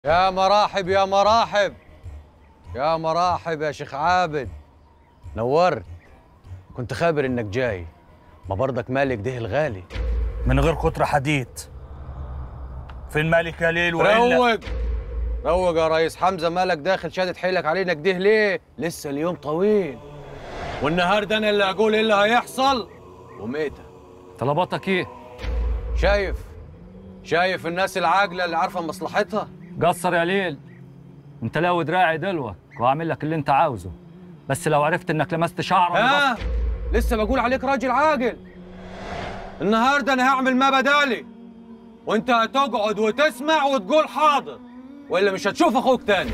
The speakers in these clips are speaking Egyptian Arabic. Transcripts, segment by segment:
يا مراحب يا مراحب يا مراحب يا شيخ عابد نورت كنت خابر انك جاي ما برضك مالك ده الغالي من غير قطر حديد فين مالك يا ليل والا روق روق يا ريس حمزه مالك داخل شادد حيلك علينا كده ليه لسه اليوم طويل والنهارده انا اللي اقول ايه اللي هيحصل وميتة طلباتك ايه؟ شايف شايف الناس العاقله اللي عارفه مصلحتها قصر يا ليل انت لاوي دراعي دلوك وهعمل لك اللي انت عاوزه بس لو عرفت انك لمست شعره من ها بص- لسه بقول عليك راجل عاقل النهارده انا هعمل ما بدالي وانت هتقعد وتسمع وتقول حاضر والا مش هتشوف اخوك تاني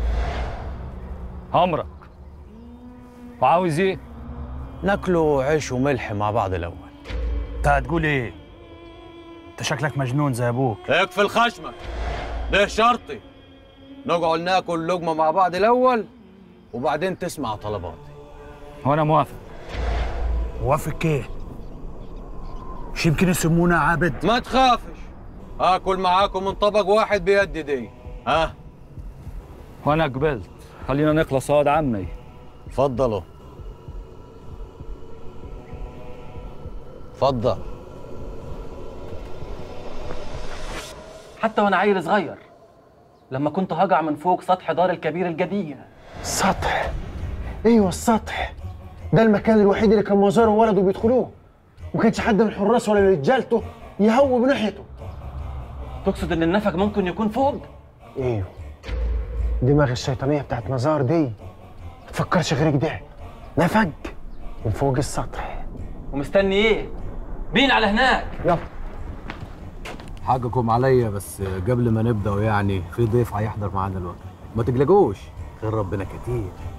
امرك وعاوز ايه؟ ناكلوا عيش وملح مع بعض الاول انت هتقول ايه انت شكلك مجنون زي ابوك اقفل الخشمة ده شرطي نقعد ناكل لقمة مع بعض الأول وبعدين تسمع طلباتي وانا موافق وافق ايه مش يمكن يسمونا عابد ما تخافش آكل معاكم من طبق واحد بيدي دي ها وانا قبلت خلينا نخلص واد عمي اتفضلوا اتفضل حتى وانا عيل صغير لما كنت هقع من فوق سطح دار الكبير القديم السطح ايوه السطح ده المكان الوحيد اللي كان مزار وولده بيدخلوه وما كانش حد من الحراس ولا رجالته يهوى بناحيته تقصد ان النفق ممكن يكون فوق ايوه دماغ الشيطانيه بتاعت مزار دي ما تفكرش غير كده نفق من فوق السطح ومستني ايه بين على هناك يلا حقكم عليا بس قبل ما نبدأ يعني في ضيف هيحضر معانا الوقت ما تقلقوش خير ربنا كتير